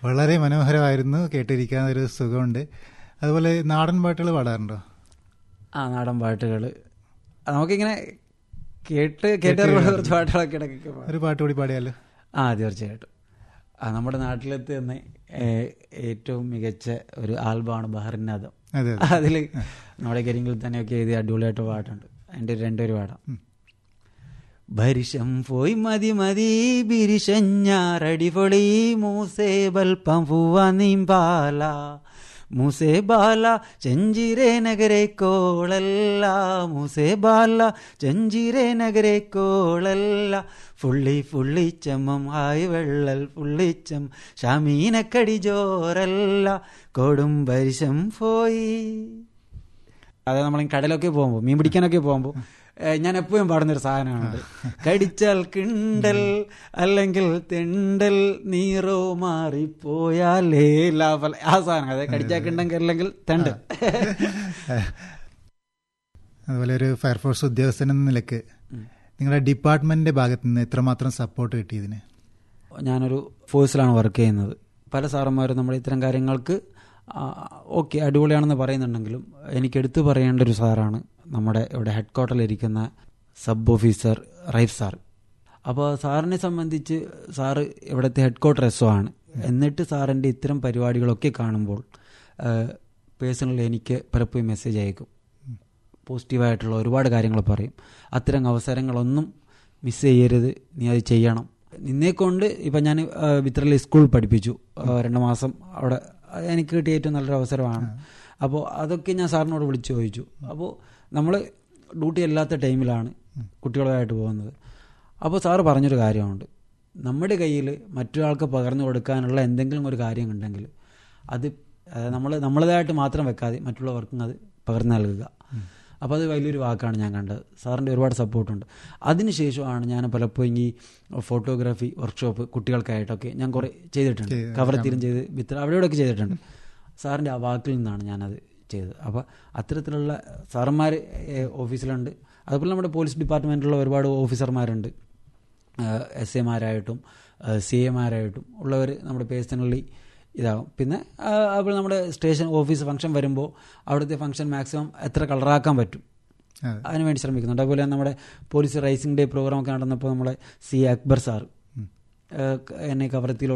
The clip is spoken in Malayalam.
വളരെ മനോഹരമായിരുന്നു കേട്ടിരിക്കാൻ ഒരു സുഖമുണ്ട് അതുപോലെ നാടൻ പാട്ടുകൾ പാടാറുണ്ടോ ആ നാടൻ പാട്ടുകൾ നമുക്കിങ്ങനെ കേട്ട് കേട്ട് കുറച്ച് പാട്ടുകളൊക്കെ ഇടയ്ക്കൊക്കെ പാടും. ഒരു പാട്ട് കൂടി പാടിയാലോ ആ തീർച്ചയായിട്ടും ആ നമ്മുടെ നാട്ടിലെത്തി തന്നെ ഏ- ഏറ്റവും മികച്ച ഒരു ആൽബമാണ് ബഹറിനാഥം അതെ അതിൽ നമ്മുടെ കരിങ്കിൽ തന്നെയൊക്കെ എഴുതി അടിപൊളിയായിട്ട് പാട്ടുണ്ട് അതിൻ്റെ രണ്ടൊരു പാടാം ഭരിഷം പോയി മതി മതി ബിരിശഞ്ഞാറടിപൊളി മൂസേ ബൽപ്പം പൂവാ നീമ്പാല മൂസേ ബാല ചെഞ്ചിരേ നഗരെ കോളല്ല മൂസേ ബാല ചെഞ്ചിരേ നഗരെ കോളല്ല ഫുള്ളി ഫുള്ളിച്ചമ്മം ഹായ് വെള്ളൽ ഫുള്ളിച്ചം ഷമീനക്കടി ജോറല്ല കൊടും ഭരിഷം പോയി അതായത് നമ്മൾ കടലൊക്കെ പോകുമ്പോൾ മീൻ പിടിക്കാനൊക്കെ പോകുമ്പോൾ ഞാൻ എപ്പോഴും പാടുന്നൊരു സാധനമാണ് കടിച്ചാൽ കിണ്ടൽ അല്ലെങ്കിൽ തെണ്ടൽ നീറോ മാറിപ്പോയാലേ ലാഭൽ ആ സാധനം അതായത് കടിച്ചാൽ കിണ്ടെങ്കിൽ അല്ലെങ്കിൽ തെണ്ടൽ അതുപോലെ ഒരു ഫയർഫോഴ്സ് ഉദ്യോഗസ്ഥൻ എന്ന നിലക്ക് നിങ്ങളുടെ ഡിപ്പാർട്ട്മെന്റിന്റെ ഭാഗത്ത് നിന്ന് എത്രമാത്രം സപ്പോർട്ട് കിട്ടിയതിന് ഞാനൊരു ഫോഴ്സിലാണ് വർക്ക് ചെയ്യുന്നത് പല സാറന്മാരും നമ്മുടെ ഇത്തരം കാര്യങ്ങൾക്ക് ഓക്കെ അടിപൊളിയാണെന്ന് പറയുന്നുണ്ടെങ്കിലും എനിക്ക് എടുത്തു പറയേണ്ട ഒരു സാറാണ് നമ്മുടെ ഇവിടെ ഹെഡ് ക്വാർട്ടറിലിരിക്കുന്ന സബ് ഓഫീസർ റൈഫ് സാർ അപ്പോൾ സാറിനെ സംബന്ധിച്ച് സാറ് ഇവിടുത്തെ ഹെഡ് ക്വാർട്ടർ എസ് ആണ് എന്നിട്ട് സാറിൻ്റെ ഇത്തരം പരിപാടികളൊക്കെ കാണുമ്പോൾ പേഴ്സണലി എനിക്ക് പലപ്പോഴും മെസ്സേജ് അയക്കും പോസിറ്റീവായിട്ടുള്ള ഒരുപാട് കാര്യങ്ങൾ പറയും അത്തരം അവസരങ്ങളൊന്നും മിസ് ചെയ്യരുത് നീ അത് ചെയ്യണം നിന്നെക്കൊണ്ട് ഇപ്പം ഞാൻ വിത്രലി സ്കൂൾ പഠിപ്പിച്ചു ആ, രണ്ട് മാസം അവിടെ അത് എനിക്ക് കിട്ടിയ ഏറ്റവും നല്ലൊരു അവസരമാണ് അപ്പോൾ അതൊക്കെ ഞാൻ സാറിനോട് വിളിച്ചു ചോദിച്ചു അപ്പോൾ നമ്മൾ ഡ്യൂട്ടി അല്ലാത്ത ടൈമിലാണ് കുട്ടികളുമായിട്ട് പോകുന്നത് അപ്പോൾ സാറ് പറഞ്ഞൊരു കാര്യമുണ്ട് നമ്മുടെ കയ്യിൽ മറ്റൊരാൾക്ക് പകർന്നു കൊടുക്കാനുള്ള എന്തെങ്കിലും ഒരു കാര്യം ഉണ്ടെങ്കിൽ അത് നമ്മൾ നമ്മളതായിട്ട് മാത്രം വെക്കാതെ മറ്റുള്ളവർക്കും അത് പകർന്നു നൽകുക അപ്പോൾ അത് വലിയൊരു വാക്കാണ് ഞാൻ കണ്ടത് സാറിൻ്റെ ഒരുപാട് സപ്പോർട്ടുണ്ട് അതിനുശേഷമാണ് ഞാൻ പലപ്പോഴും ഈ ഫോട്ടോഗ്രാഫി വർക്ക്ഷോപ്പ് കുട്ടികൾക്കായിട്ടൊക്കെ ഞാൻ കുറേ ചെയ്തിട്ടുണ്ട് ചെയ്ത് കവറത്തീരം ചെയ്ത് വിത്ര അവിടെയോടൊക്കെ ചെയ്തിട്ടുണ്ട് സാറിൻ്റെ ആ വാക്കിൽ നിന്നാണ് ഞാനത് ചെയ്തത് അപ്പോൾ അത്തരത്തിലുള്ള സാറന്മാർ ഓഫീസിലുണ്ട് അതുപോലെ നമ്മുടെ പോലീസ് ഡിപ്പാർട്ട്മെൻറ്റിലുള്ള ഒരുപാട് ഓഫീസർമാരുണ്ട് എസ് എമാരായിട്ടും സി എമാരായിട്ടും ഉള്ളവർ നമ്മുടെ പേഴ്സണലി ഇതാകും പിന്നെ ആ, അപ്പോൾ നമ്മുടെ സ്റ്റേഷൻ ഓഫീസ് ഫംഗ്ഷൻ വരുമ്പോൾ അവിടുത്തെ ഫംഗ്ഷൻ മാക്സിമം എത്ര കളറാക്കാൻ പറ്റും അതെ. അതിനുവേണ്ടി ശ്രമിക്കുന്നുണ്ട് അതുപോലെ തന്നെ നമ്മുടെ പോലീസ് റൈസിംഗ് ഡേ പ്രോഗ്രാം ഒക്കെ നടന്നപ്പോൾ നമ്മളെ സി അക്ബർ സാർ എന്നെ കവരത്തിയിലോട്ട്